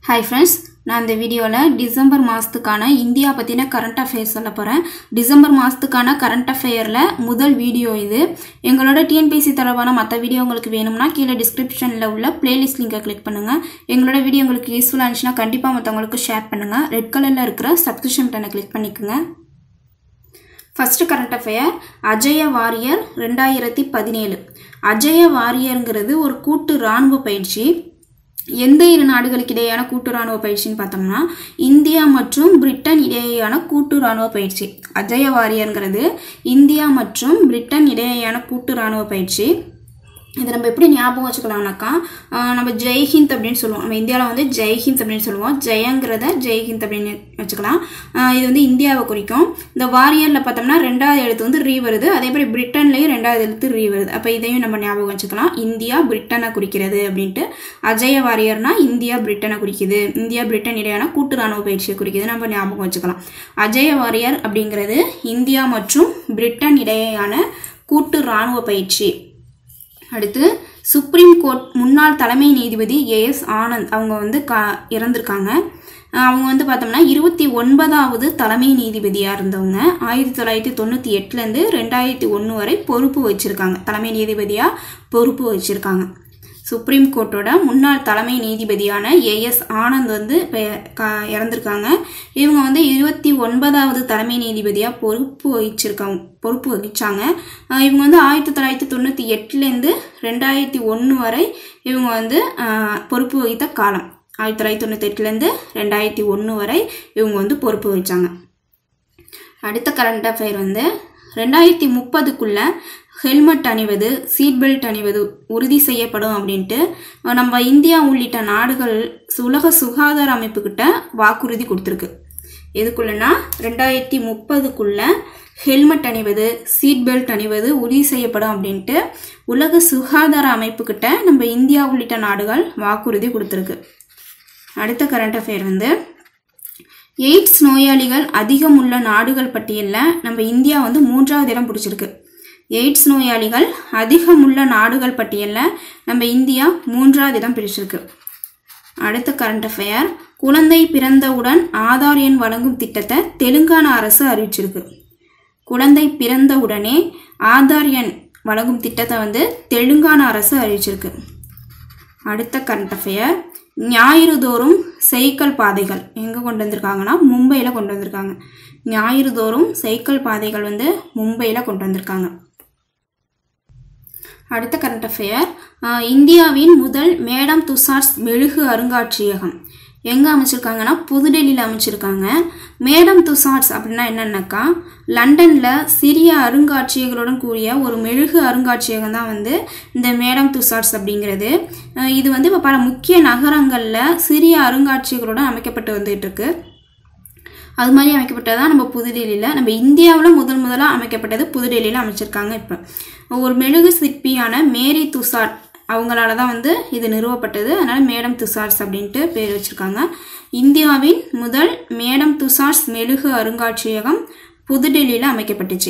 hi friends நான் இந்த வீடியோவில் டிசம்பர் மாதத்துக்கான இந்தியா பற்றின கரண்ட் அஃபேர்ஸ் சொல்ல போகிறேன் டிசம்பர் மாதத்துக்கான கரண்ட் அஃபேரில் முதல் வீடியோ இது எங்களோட டிஎன்பிசி தொடர்பான மற்ற வீடியோ உங்களுக்கு வேணும்னா கீழே டிஸ்கிரிப்ஷனில் உள்ள பிளேலிஸ்ட் லிங்கை கிளிக் பண்ணுங்கள் எங்களோட வீடியோ உங்களுக்கு யூஸ்ஃபுல்லாக இருந்துச்சுன்னா கண்டிப்பாக மற்றவங்களுக்கு ஷேர் பண்ணுங்கள் ரெட் கலரில் இருக்கிற சப்ஸ்கிரிப்ஷன் பட்டனை கிளிக் பண்ணிக்கோங்க first current affair Ajeya Warrior ரெண்டாயிரத்தி பதினேழு அஜய வாரியருங்கிறது ஒரு கூட்டு இராணுவ பயிற்சி எந்த இரு நாடுகளுக்கு இடையேயான கூட்டு இராணுவ பயிற்சின்னு பார்த்தோம்னா இந்தியா மற்றும் பிரிட்டன் இடையேயான கூட்டு இராணுவ பயிற்சி அஜய வாரியருங்கிறது இந்தியா மற்றும் பிரிட்டன் இடையேயான கூட்டு இராணுவ பயிற்சி இதை நம்ம எப்படி ஞாபகம் வச்சுக்கலாம்னாக்கா ஆஹ் நம்ம ஜெய்ஹிந்த் அப்படின்னு சொல்லுவோம் நம்ம இந்தியாவில் வந்து ஜெய்ஹிந்த் அப்படின்னு சொல்லுவோம் ஜெயங்கிறத ஜெய்ஹிந்த் அப்படின்னு வச்சுக்கலாம் ஆஹ் இது வந்து இந்தியாவை குறிக்கும் இந்த வாரியரில் பார்த்தோம்னா ரெண்டாவது எழுத்து வந்து ரீ வருது அதே மாதிரி பிரிட்டன்லேயும் ரெண்டாவது எழுத்து ரீ வருது அப்போ இதையும் நம்ம ஞாபகம் வச்சுக்கலாம் இந்தியா பிரிட்டனை குறிக்கிறது அப்படின்ட்டு அஜய வாரியர்னா இந்தியா பிரிட்டனை குறிக்குது இந்தியா பிரிட்டன் இடையான கூட்டு ராணுவ பயிற்சியை குறிக்குது நம்ம ஞாபகம் வச்சுக்கலாம் அஜய வாரியர் அப்படிங்கிறது இந்தியா மற்றும் பிரிட்டன் இடையேயான கூட்டு ராணுவ பயிற்சி அடுத்து சுப்ரீம் கோர்ட் முன்னாள் தலைமை நீதிபதி ஏஎஸ் ஆனந்த் அவங்க வந்து கா இறந்திருக்காங்க அஹ் அவங்க வந்து பார்த்தோம்னா இருபத்தி ஒன்பதாவது தலைமை நீதிபதியாக இருந்தவங்க ஆயிரத்தி தொள்ளாயிரத்தி தொண்ணூற்றி எட்டுலேருந்து ரெண்டாயிரத்தி ஒன்று வரை பொறுப்பு வச்சுருக்காங்க தலைமை நீதிபதியாக பொறுப்பு வச்சுருக்காங்க சுப்ரீம் கோர்ட்டோட முன்னாள் தலைமை நீதிபதியான ஏஎஸ் ஆனந்த் வந்து பெ- கா- இறந்திருக்காங்க இவங்க வந்து இருபத்தி ஒன்பதாவது தலைமை நீதிபதியாக பொறுப்பு வகிச்சிருக்காங்க பொறுப்பு வகிச்சாங்க அஹ் இவங்க வந்து ஆயிரத்தி தொள்ளாயிரத்தி தொண்ணூற்றி எட்டுலேருந்து ரெண்டாயிரத்தி ஒன்று வரை இவங்க வந்து அஹ், பொறுப்பு வகித்த காலம் ஆயிரத்தி தொள்ளாயிரத்தி தொண்ணூற்றி எட்டுலேருந்து ரெண்டாயிரத்தி ஒன்று வரை இவங்க வந்து பொறுப்பு வகிச்சாங்க அடுத்த கரண்ட் அஃபேர் வந்து ரெண்டாயிரத்தி முப்பதுக்குள்ள ஹெல்மெட் அணிவது சீட் பெல்ட் அணிவது உறுதி செய்யப்படும் அப்படின்ட்டு நம்ம இந்தியா உள்ளிட்ட நாடுகள் உலக சுகாதார அமைப்புக்கிட்ட வாக்குறுதி கொடுத்துருக்கு எதுக்குள்ளனா ரெண்டாயிரத்தி முப்பதுக்குள்ள ஹெல்மெட் அணிவது சீட் பெல்ட் அணிவது உறுதி செய்யப்படும் அப்படின்ட்டு உலக சுகாதார அமைப்புக்கிட்ட நம்ம இந்தியா உள்ளிட்ட நாடுகள் வாக்குறுதி கொடுத்துருக்கு அடுத்த கரண்ட் அஃபேர் வந்து எய்ட்ஸ் நோயாளிகள் அதிகம் உள்ள நாடுகள் பட்டியலில் நம்ம இந்தியா வந்து மூன்றாவது இடம் பிடிச்சிருக்கு எய்ட்ஸ் நோயாளிகள் அதிகம் உள்ள நாடுகள் பட்டியலில் நம்ம இந்தியா மூன்றாவது இடம் பிடிச்சிருக்கு அடுத்த கரண்ட் அஃபேர் குழந்தை பிறந்தவுடன் ஆதார் எண் வழங்கும் திட்டத்தை தெலுங்கானா அரசு அறிவிச்சிருக்கு குழந்தை பிறந்தவுடனே ஆதார் எண் வழங்கும் திட்டத்தை வந்து தெலுங்கானா அரசு அறிவிச்சிருக்கு அடுத்த கரண்ட் அஃபேர் ஞாயிறு தோறும் சைக்கிள் பாதைகள் எங்கே கொண்டு வந்திருக்காங்கன்னா மும்பையில் கொண்டு வந்திருக்காங்க ஞாயிறு தோறும் சைக்கிள் பாதைகள் வந்து மும்பையில் கொண்டு வந்திருக்காங்க அடுத்த கரண்ட் அஃபேர் இந்தியாவின் முதல் மேடம் துசார்ஸ் மெழுகு அருங்காட்சியகம் எங்கே அமைச்சிருக்காங்கன்னா புதுடெல்லியில் அமைச்சிருக்காங்க மேடம் துசார்ட்ஸ் அப்படின்னா என்னன்னாக்கா லண்டனில் சிறிய அருங்காட்சியகளுடன் கூடிய ஒரு மெழுகு அருங்காட்சியகம் தான் வந்து இந்த மேடம் துசார்ட்ஸ் அப்படிங்கிறது அஹ் இது வந்து இப்போ பல முக்கிய நகரங்களில் சிறிய அருங்காட்சியகளுடன் அமைக்கப்பட்டு வந்துட்டு இருக்கு அது மாதிரி அமைக்கப்பட்டதான் நம்ம புதுடெல்லியில் நம்ம இந்தியாவில் முதல் முதலாக அமைக்கப்பட்டது புதுடெல்லியில் அமைச்சிருக்காங்க இப்போ ஒரு மெழுகு சிற்பியான மேரி துசாட் அவங்களால தான் வந்து இது நிறுவப்பட்டது அதனால் மேடம் துசார்ஸ் அப்படின்ட்டு பேர் வச்சுருக்காங்க இந்தியாவின் முதல் மேடம் துசார்ஸ் மெழுகு அருங்காட்சியகம் புதுடெல்லியில் அமைக்கப்பட்டுச்சு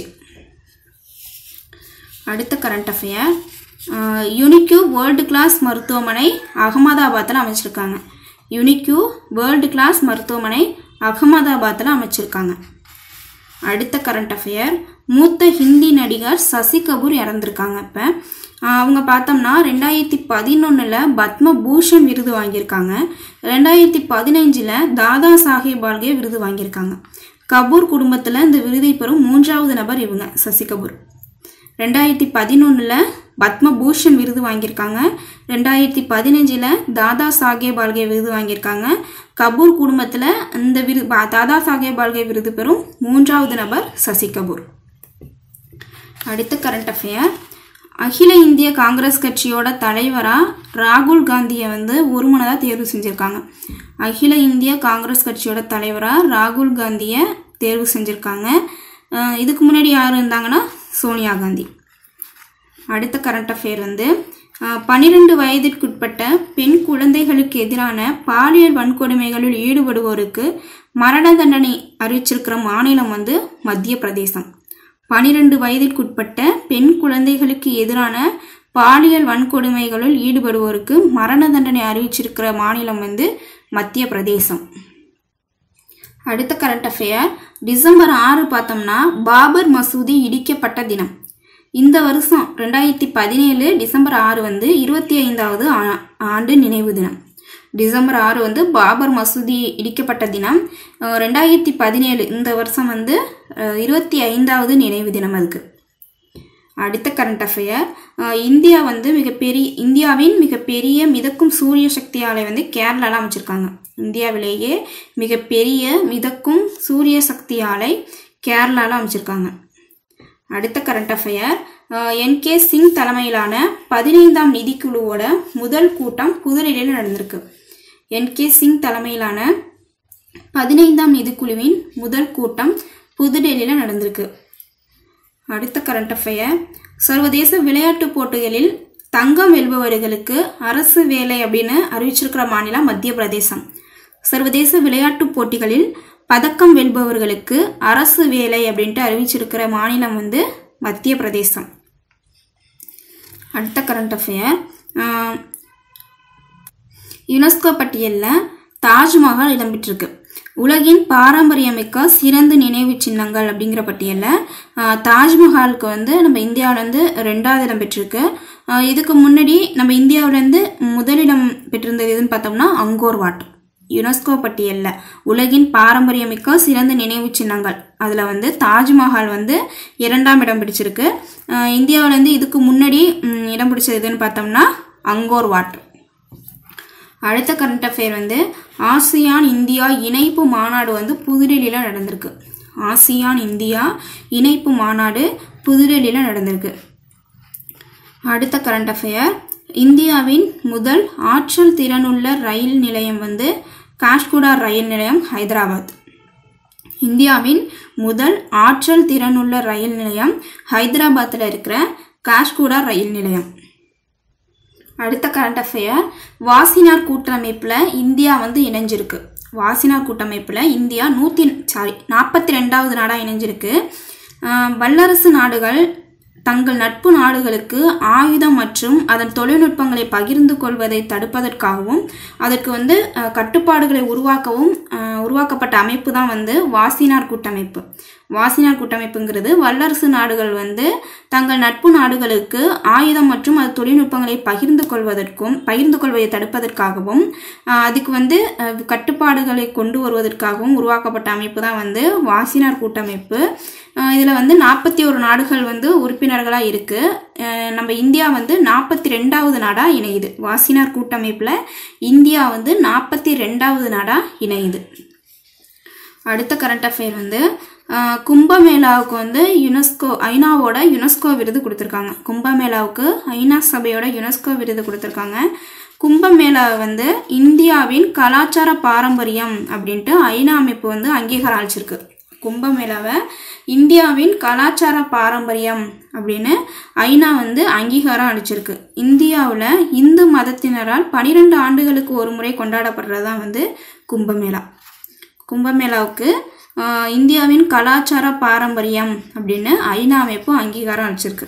அடுத்த current affair unique world class மருத்துவமனை அகமதாபாத்தில் அமைச்சிருக்காங்க யுனிக்யூ வேர்ல்டு கிளாஸ் மருத்துவமனை அகமதாபாத்தில் அமைச்சிருக்காங்க அடுத்த கரண்ட் அஃபேர் மூத்த ஹிந்தி நடிகர் சசி கபூர் இறந்துருக்காங்க இப்போ அவங்க பார்த்தோம்னா ரெண்டாயிரத்தி பதினொன்றில் பத்ம பூஷன் விருது வாங்கியிருக்காங்க ரெண்டாயிரத்தி பதினஞ்சில் தாதா சாஹேப் பால்கே விருது வாங்கியிருக்காங்க கபூர் குடும்பத்தில் இந்த விருதை பெறும் மூன்றாவது நபர் இவங்க சசி கபூர் ரெண்டாயிரத்தி பதினொன்றில் பத்ம பூஷன் விருது வாங்கியிருக்காங்க ரெண்டாயிரத்தி பதினஞ்சில் தாதா சாஹேப் பால்கே விருது வாங்கியிருக்காங்க கபூர் குடும்பத்தில் இந்த விரு பா- தாதா சாஹேப் பால்கே விருது பெறும் மூன்றாவது நபர் சசி கபூர் அடுத்த கரண்ட் அஃபேர் அகில இந்திய காங்கிரஸ் கட்சியோட தலைவராக ராகுல் காந்தியை வந்து ஒருமனதாக தேர்வு செஞ்சுருக்காங்க அகில இந்திய காங்கிரஸ் கட்சியோட தலைவராக ராகுல் காந்தியை தேர்வு செஞ்சுருக்காங்க அஹ் இதுக்கு முன்னாடி யார் இருந்தாங்கன்னா சோனியா காந்தி அடுத்த கரண்ட் அஃபேர் வந்து பன்னிரெண்டு வயதிற்குட்பட்ட பெண் குழந்தைகளுக்கு எதிரான பாலியல் வன்கொடுமைகளில் ஈடுபடுவோருக்கு மரண தண்டனை அறிவிச்சிருக்கிற மாநிலம் வந்து மத்திய பிரதேசம் பனிரெண்டு வயதிற்குட்பட்ட பெண் குழந்தைகளுக்கு எதிரான பாலியல் வன்கொடுமைகளில் ஈடுபடுவோருக்கு மரண தண்டனை அறிவிச்சிருக்கிற மாநிலம் வந்து மத்திய பிரதேசம் அடுத்த கரண்ட் அஃபேர் டிசம்பர் ஆறு பார்த்தோம்னா பாபர் மசூதி இடிக்கப்பட்ட தினம் இந்த வருஷம் ரெண்டாயிரத்தி பதினேழு டிசம்பர் ஆறு வந்து இருபத்தி ஐந்தாவது ஆ- ஆண்டு நினைவு தினம் டிசம்பர் ஆறு வந்து பாபர் மசூதி இடிக்கப்பட்ட தினம் அஹ் ரெண்டாயிரத்தி பதினேழு இந்த வருஷம் வந்து அஹ், இருபத்தி ஐந்தாவது நினைவு தினம் அதுக்கு அடுத்த கரண்ட் அஃபேர் இந்தியா வந்து மிகப்பெரிய இந்தியாவின் மிகப்பெரிய மிதக்கும் சூரிய சக்தி ஆலை வந்து கேரளால அமைச்சிருக்காங்க இந்தியாவிலேயே மிகப்பெரிய மிதக்கும் சூரிய சக்தி ஆலை கேரளால அமைச்சிருக்காங்க அடுத்த கரண்ட் அஃபேர் என்கே சிங் தலைமையிலான பதினைந்தாம் நிதிக்குழுவோட முதல் கூட்டம் புதுடெல்லியில் நடந்திருக்கு என்கே சிங் தலைமையிலான பதினைந்தாம் நிதிக்குழுவின் முதல் கூட்டம் புதுடெல்லியில் நடந்திருக்கு அடுத்த கரண்ட் அஃபேர் சர்வதேச விளையாட்டுப் போட்டிகளில் தங்கம் வெல்பவர்களுக்கு அரசு வேலை அப்படின்னு அறிவிச்சிருக்கிற மாநிலம் மத்திய பிரதேசம் சர்வதேச விளையாட்டுப் போட்டிகளில் பதக்கம் வெல்பவர்களுக்கு அரசு வேலை அப்படின்ட்டு அறிவிச்சிருக்கிற மாநிலம் வந்து மத்திய பிரதேசம் அடுத்த கரண்ட் அஃபேர் யுனெஸ்கோ பட்டியலில் தாஜ்மஹால் இடம்பெற்றிருக்கு உலகின் பாரம்பரியமிக்க சிறந்த நினைவு சின்னங்கள் அப்படிங்கிற பட்டியலில் ஆஹ், தாஜ்மஹாலுக்கு வந்து நம்ம இந்தியாவிலேருந்து ரெண்டாவது இடம் பெற்றிருக்கு ஆஹ், இதுக்கு முன்னாடி நம்ம இந்தியாவிலேருந்து முதலிடம் பெற்றிருந்தது எதுன்னு பார்த்தோம்னா அங்கோர் வாட் யுனெஸ்கோ பட்டியலில் உலகின் பாரம்பரியமிக்க சிறந்த நினைவு சின்னங்கள் அதில் வந்து தாஜ்மஹால் வந்து இரண்டாம் இடம் பிடிச்சிருக்கு ஆஹ், இந்தியாவிலேருந்து இதுக்கு முன்னாடி ம், இடம் பிடிச்சது எதுன்னு பார்த்தோம்னா அங்கோர் வாட் அடுத்த கரண்ட் அஃபேர் வந்து ஆசியான் இந்தியா இணைப்பு மாநாடு வந்து புதுடெல்லியில் நடந்திருக்கு ஆசியான் இந்தியா இணைப்பு மாநாடு புதுடெல்லியில் நடந்திருக்கு அடுத்த கரண்ட் அஃபேர் இந்தியாவின் முதல் ஆற்றல் திறனுள்ள ரயில் நிலையம் வந்து காஷ்குடா ரயில் நிலையம் ஹைதராபாத் இந்தியாவின் முதல் ஆற்றல் திறனுள்ள ரயில் நிலையம் ஹைதராபாத்தில் இருக்கிற காஷ்குடா ரயில் நிலையம் அடுத்த கரண்ட் அஃபேர் வாசினார் கூட்டமைப்பில் இந்தியா வந்து இணைஞ்சிருக்கு வாசினார் கூட்டமைப்பில் இந்தியா நூற்றி சாரி நாற்பத்தி ரெண்டாவது நாடாக இணைஞ்சிருக்கு ஆஹ் வல்லரசு நாடுகள் தங்கள் நட்பு நாடுகளுக்கு ஆயுதம் மற்றும் அதன் தொழில்நுட்பங்களை பகிர்ந்து கொள்வதை தடுப்பதற்காகவும் அதற்கு வந்து அஹ், கட்டுப்பாடுகளை உருவாக்கவும் அஹ், உருவாக்கப்பட்ட அமைப்பு தான் வந்து வாசினார் கூட்டமைப்பு வாசினார் கூட்டமைப்புங்கிறது வல்லரசு நாடுகள் வந்து தங்கள் நட்பு நாடுகளுக்கு ஆயுதம் மற்றும் அது தொழில்நுட்பங்களை பகிர்ந்து கொள்வதற்கும் பகிர்ந்து கொள்வதை தடுப்பதற்காகவும் அஹ், அதுக்கு வந்து அஹ், கட்டுப்பாடுகளை கொண்டு வருவதற்காகவும் உருவாக்கப்பட்ட அமைப்பு தான் வந்து வாசினார் கூட்டமைப்பு இதில் வந்து நாற்பத்தி ஒரு நாடுகள் வந்து உறுப்பினர்களாக இருக்குது நம்ம இந்தியா வந்து நாற்பத்தி ரெண்டாவது நாடாக இணையுது வாசினார் கூட்டமைப்பில் இந்தியா வந்து நாற்பத்தி ரெண்டாவது நாடாக இணையுது அடுத்த கரண்ட் அஃபேர் வந்து அஹ், கும்பமேளாவுக்கு வந்து யுனெஸ்கோ ஐநாவோட யுனெஸ்கோ விருது கொடுத்துருக்காங்க கும்பமேளாவுக்கு ஐநா சபையோட யுனெஸ்கோ விருது கொடுத்துருக்காங்க கும்பமேளா வந்து இந்தியாவின் கலாச்சார பாரம்பரியம் அப்படின்ட்டு ஐநா அமைப்பு வந்து அங்கீகாரம் அளிச்சிருக்கு கும்பமேளாவை இந்தியாவின் கலாச்சார பாரம்பரியம் அப்படின்னு ஐநா வந்து அங்கீகாரம் அளிச்சிருக்கு இந்தியாவில் இந்து மதத்தினரால் பனிரெண்டு ஆண்டுகளுக்கு ஒரு முறை கொண்டாடப்படுறது தான் வந்து கும்பமேளா கும்பமேளாவுக்கு ஆஹ், இந்தியாவின் கலாச்சார பாரம்பரியம் அப்படின்னு ஐநா அமைப்பு அங்கீகாரம் அளிச்சிருக்கு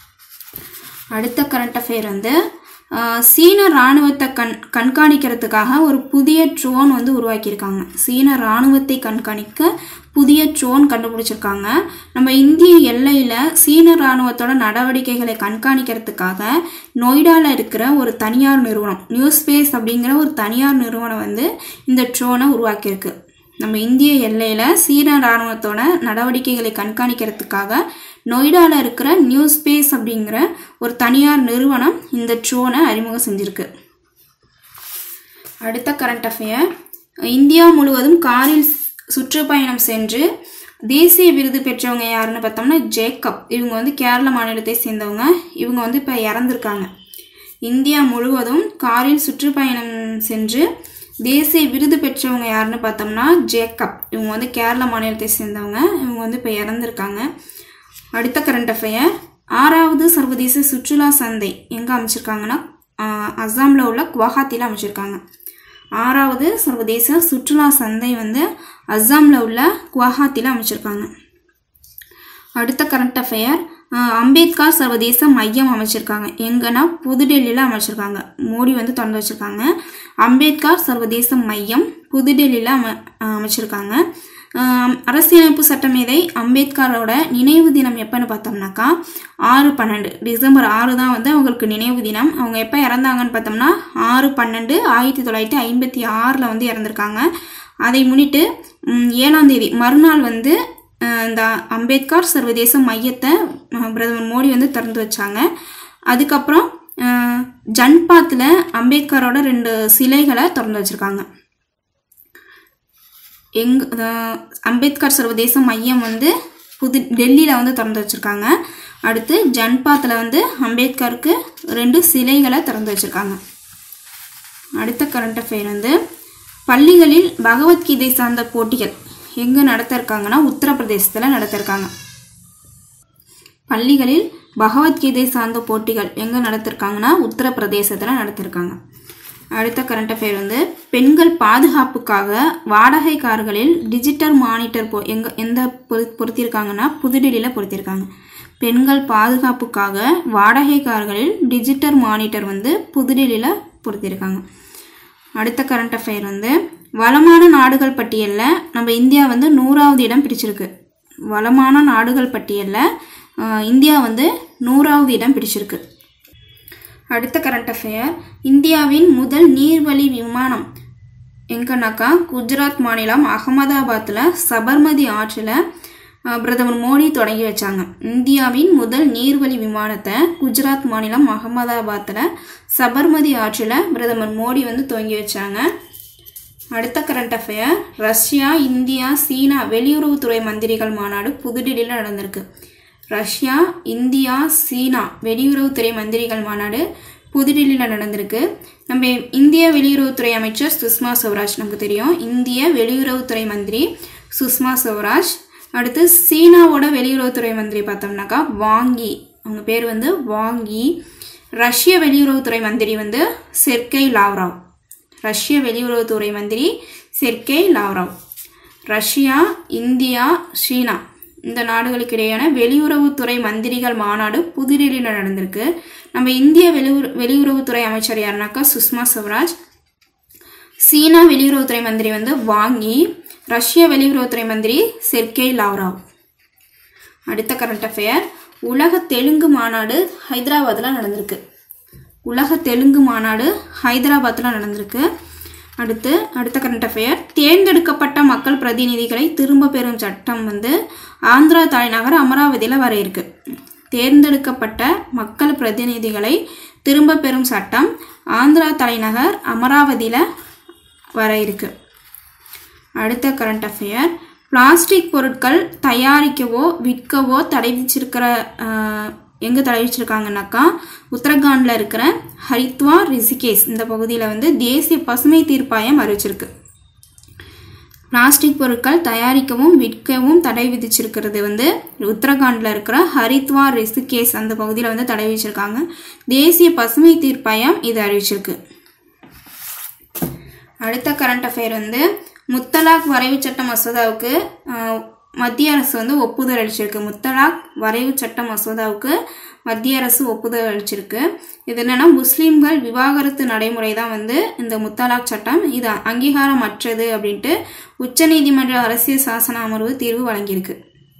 அடுத்த கரண்ட் அஃபேர் வந்து ஆஹ், சீன இராணுவத்தை கண் கண்காணிக்கிறதுக்காக ஒரு புதிய ட்ரோன் வந்து உருவாக்கியிருக்காங்க சீன இராணுவத்தை கண்காணிக்க புதிய ட்ரோன் கண்டுபிடிச்சிருக்காங்க நம்ம இந்திய எல்லையில் சீன இராணுவத்தோட நடவடிக்கைகளை கண்காணிக்கிறதுக்காக நொய்டாவில் இருக்கிற ஒரு தனியார் நிறுவனம் நியூ ஸ்பேஸ் அப்படிங்கிற ஒரு தனியார் நிறுவனம் வந்து இந்த ட்ரோனை உருவாக்கியிருக்கு நம்ம இந்திய எல்லையில் சீன இராணுவத்தோட நடவடிக்கைகளை கண்காணிக்கிறதுக்காக நொய்டாவில் இருக்கிற நியூ ஸ்பேஸ் அப்படிங்கிற ஒரு தனியார் நிறுவனம் இந்த ட்ரோனை அறிமுகம் செஞ்சிருக்கு அடுத்த கரண்ட் அஃபேர் இந்தியா முழுவதும் காரில் சுற்றுப்பயணம் சென்று தேசிய விருது பெற்றவங்க யாருன்னு பார்த்தோம்னா ஜேக்கப் இவங்க வந்து கேரள மாநிலத்தை சேர்ந்தவங்க இவங்க வந்து இப்போ இறந்துருக்காங்க இந்தியா முழுவதும் காரில் சுற்றுப்பயணம் சென்று தேசிய விருது பெற்றவங்க யாருன்னு பார்த்தோம்னா ஜேக்கப் இவங்க வந்து கேரள மாநிலத்தை சேர்ந்தவங்க இவங்க வந்து இப்போ இறந்துருக்காங்க அடுத்த கரண்ட் அஃபேர் ஆறாவது சர்வதேச சுற்றுலா சந்தை எங்கே அமைச்சிருக்காங்கன்னா ஆஹ், அஸ்ஸாமில் உள்ள குவஹாத்தியில் அமைச்சிருக்காங்க ஆறாவது சர்வதேச சுற்றுலா சந்தை வந்து அஸ்ஸாமில் உள்ள குவஹாத்தியில் அமைச்சிருக்காங்க அடுத்த கரண்ட் அஃபேர் ஆஹ் அம்பேத்கர் சர்வதேச மையம் அமைச்சிருக்காங்க எங்கன்னா புதுடெல்லியில் அமைச்சிருக்காங்க மோடி வந்து திறந்து வச்சிருக்காங்க அம்பேத்கர் சர்வதேச மையம் புதுடெல்லியில் அம ஆஹ் அமைச்சிருக்காங்க ஆஹ் அரசியலமைப்பு சட்டமேதை அம்பேத்கரோட நினைவு தினம் எப்போன்னு பார்த்தோம்னாக்கா ஆறு பன்னெண்டு டிசம்பர் ஆறு தான் வந்து அவங்களுக்கு நினைவு தினம் அவங்க எப்போ இறந்தாங்கன்னு பார்த்தோம்னா ஆறு பன்னெண்டு ஆயிரத்தி தொள்ளாயிரத்தி ஐம்பத்தி ஆறில் வந்து இறந்துருக்காங்க அதை முன்னிட்டு ம், ஏழாம் தேதி மறுநாள் வந்து அஹ், இந்த அம்பேத்கர் சர்வதேச மையத்தை அஹ், பிரதமர் மோடி வந்து திறந்து வச்சாங்க அதுக்கப்புறம் அஹ், ஜன்பாத்தில் அம்பேத்கரோட ரெண்டு சிலைகளை திறந்து வச்சுருக்காங்க எங் அஹ், அம்பேத்கர் சர்வதேச மையம் வந்து புது டெல்லியில் வந்து திறந்து வச்சுருக்காங்க அடுத்து ஜன்பாத்தில் வந்து அம்பேத்கருக்கு ரெண்டு சிலைகளை திறந்து வச்சுருக்காங்க அடுத்த கரண்ட் அஃபேர் வந்து பள்ளிகளில் பகவத்கீதை சார்ந்த போட்டிகள் எங்கே நடத்திருக்காங்கன்னா உத்தரப்பிரதேசத்தில் நடத்திருக்காங்க பள்ளிகளில் பகவத்கீதை சார்ந்த போட்டிகள் எங்கே நடத்திருக்காங்கன்னா உத்தரப்பிரதேசத்தில் நடத்திருக்காங்க அடுத்த கரண்ட் அஃபேர் வந்து பெண்கள் பாதுகாப்புக்காக வாடகை கார்களில் டிஜிட்டல் மானிட்டர் போ எங்க எந்த பொரு பொருத்தியிருக்காங்கன்னா புதுடெல்லியில் பொருத்தியிருக்காங்க பெண்கள் பாதுகாப்புக்காக வாடகை கார்களில் டிஜிட்டல் மானிட்டர் வந்து புதுடெல்லியில் பொருத்தியிருக்காங்க அடுத்த கரண்ட் அஃபேர் வந்து வளமான நாடுகள் பட்டியலில் நம்ம இந்தியா வந்து நூறாவது இடம் பிடிச்சிருக்கு வளமான நாடுகள் பட்டியலில் ஆஹ், இந்தியா வந்து நூறாவது இடம் பிடிச்சிருக்கு அடுத்த கரண்ட் அஃபேர் இந்தியாவின் முதல் நீர்வழி விமானம் எங்கன்னாக்கா குஜராத் மாநிலம் அகமதாபாத்தில் சபர்மதி ஆற்றில் அஹ், பிரதமர் மோடி தொடங்கி வச்சாங்க இந்தியாவின் முதல் நீர்வழி விமானத்தை குஜராத் மாநிலம் அகமதாபாத்தில் சபர்மதி ஆற்றில் பிரதமர் மோடி வந்து துவங்கி வச்சாங்க அடுத்த கரண்ட் அஃபேர் ரஷ்யா இந்தியா சீனா வெளியுறவுத்துறை மந்திரிகள் மாநாடு புதுடில்லியில் நடந்திருக்கு ரஷ்யா இந்தியா சீனா வெளியுறவுத்துறை மந்திரிகள் மாநாடு புதுடில்லியில் நடந்திருக்கு நம்ம இந்திய வெளியுறவுத்துறை அமைச்சர் சுஷ்மா ஸ்வராஜ் நமக்கு தெரியும் இந்திய வெளியுறவுத்துறை மந்திரி சுஷ்மா ஸ்வராஜ் அடுத்து சீனாவோட வெளியுறவுத்துறை மந்திரி பார்த்தோம்னாக்கா வாங்கி அவங்க பேர் வந்து வாங்கி ரஷ்ய வெளியுறவுத்துறை மந்திரி வந்து செர்கை லாவ்ராவ் ரஷ்ய வெளியுறவுத்துறை மந்திரி செர்கே லாவ்ராவ் ரஷ்யா இந்தியா சீனா இந்த நாடுகளுக்கு இடையான வெளியுறவுத்துறை மந்திரிகள் மாநாடு புதுடில்லியில் நடந்திருக்கு நம்ம இந்திய வெளியுற வெளியுறவுத்துறை அமைச்சர் யாருனாக்கா சுஷ்மா ஸ்வராஜ் சீனா வெளியுறவுத்துறை மந்திரி வந்து வாங்கி ரஷ்ய வெளியுறவுத்துறை மந்திரி செர்கே லாவ்ராவ் அடுத்த கரண்ட் அஃபேர் உலக தெலுங்கு மாநாடு ஹைதராபாத்தில் நடந்திருக்கு உலக தெலுங்கு மாநாடு ஹைதராபாத்தில் நடந்திருக்கு அடுத்து அடுத்த கரண்ட் அஃபேர் தேர்ந்தெடுக்கப்பட்ட மக்கள் பிரதிநிதிகளை திரும்ப பெறும் சட்டம் வந்து ஆந்திரா தலைநகர் அமராவதியில் வர இருக்கு தேர்ந்தெடுக்கப்பட்ட மக்கள் பிரதிநிதிகளை திரும்ப பெறும் சட்டம் ஆந்திரா தலைநகர் அமராவதியில் வர இருக்கு அடுத்த கரண்ட் அஃபேர் பிளாஸ்டிக் பொருட்கள் தயாரிக்கவோ விற்கவோ தடை விதிச்சிருக்கிற எங்கே தடை வச்சிருக்காங்கனாக்கா உத்தரகாண்டில் இருக்கிற ஹரித்வார் ரிஷிகேஷ் இந்த பகுதியில் வந்து தேசிய பசுமை தீர்ப்பாயம் அறிவிச்சிருக்கு பிளாஸ்டிக் பொருட்கள் தயாரிக்கவும் விற்கவும் தடை விதிச்சிருக்கிறது வந்து உத்தரகாண்டில் இருக்கிற ஹரித்வார் ரிஷிகேஷ் அந்த பகுதியில் வந்து தடை விதிச்சிருக்காங்க தேசிய பசுமை தீர்ப்பாயம் இது அறிவிச்சிருக்கு அடுத்த கரண்ட் அஃபேர் வந்து முத்தலாக் வரைவு சட்ட மசோதாவுக்கு ஆஹ், மத்திய அரசு வந்து ஒப்புதல் அளிச்சிருக்கு முத்தலாக் வரைவு சட்ட மசோதாவுக்கு மத்திய அரசு ஒப்புதல் அளிச்சிருக்கு இது என்னன்னா முஸ்லீம்கள் விவாகரத்து நடைமுறை தான் வந்து இந்த முத்தலாக் சட்டம் இது அங்கீகாரமற்றது அப்படின்ட்டு உச்சநீதிமன்ற அரசியல் சாசன அமர்வு தீர்வு வழங்கியிருக்கு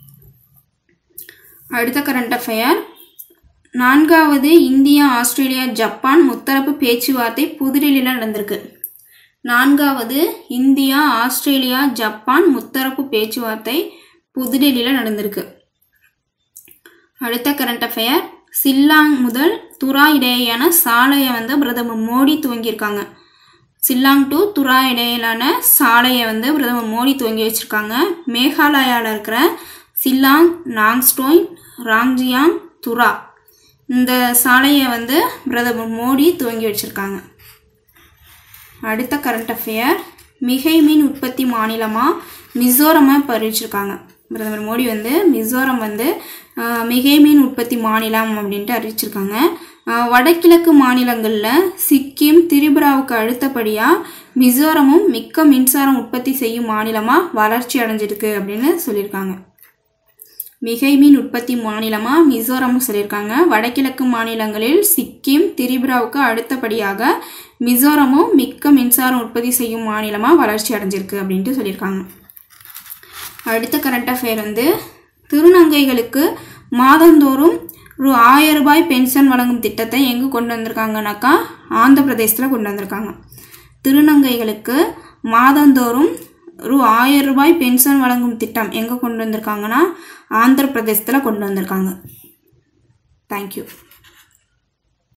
அடுத்த கரண்ட் அஃபேர் நான்காவது இந்தியா ஆஸ்திரேலியா ஜப்பான் முத்தரப்பு பேச்சுவார்த்தை புதுடில்லியில் நடந்திருக்கு நான்காவது இந்தியா ஆஸ்திரேலியா ஜப்பான் முத்தரப்பு பேச்சுவார்த்தை புதுடெல்லியில் நடந்திருக்கு அடுத்த கரண்ட் அஃபேர் சில்லாங் முதல் துரா இடையேயான சாலையை வந்து பிரதமர் மோடி துவங்கியிருக்காங்க சில்லாங் டு துரா இடையிலான சாலையை வந்து பிரதமர் மோடி துவங்கி வச்சிருக்காங்க மேகாலயாவில் இருக்கிற சில்லாங் நாங்ஸ்டோய் ராங்ஜியாங் துரா இந்த சாலையை வந்து பிரதமர் மோடி துவங்கி வச்சிருக்காங்க அடுத்த கரண்ட் அஃபேர் மிகை மீன் உற்பத்தி மாநிலமாக மிசோரமாக இப்போ அறிவிச்சிருக்காங்க பிரதமர் மோடி வந்து மிசோரம் வந்து ஆஹ், மிகை மீன் உற்பத்தி மாநிலம் அப்படின்ட்டு அறிவிச்சிருக்காங்க ஆஹ், வடகிழக்கு மாநிலங்களில் சிக்கிம் திரிபுராவுக்கு அடுத்தபடியாக மிசோரமும் மிக்க மின்சாரம் உற்பத்தி செய்யும் மாநிலமாக வளர்ச்சி அடைஞ்சிருக்கு அப்படின்னு சொல்லியிருக்காங்க மிகை மீன் உற்பத்தி மாநிலமாக மிசோரம் சொல்லியிருக்காங்க வடகிழக்கு மாநிலங்களில் சிக்கிம் திரிபுராவுக்கு அடுத்தபடியாக மிசோரமும் மிக்க மின்சாரம் உற்பத்தி செய்யும் மாநிலமாக வளர்ச்சி அடைஞ்சிருக்கு அப்படின்ட்டு சொல்லியிருக்காங்க அடுத்த கரண்ட் அஃபேர் வந்து திருநங்கைகளுக்கு மாதந்தோறும் ரூ ஆயிரம் ரூபாய் பென்ஷன் வழங்கும் திட்டத்தை எங்கே கொண்டு வந்திருக்காங்கனாக்கா ஆந்திர பிரதேசத்தில் கொண்டு வந்திருக்காங்க திருநங்கைகளுக்கு மாதந்தோறும் ரூ ஆயிரம் ரூபாய் பென்ஷன் வழங்கும் திட்டம் எங்கே கொண்டு வந்திருக்காங்கன்னா ஆந்திர பிரதேசத்தில் கொண்டு வந்திருக்காங்க தேங்க்யூ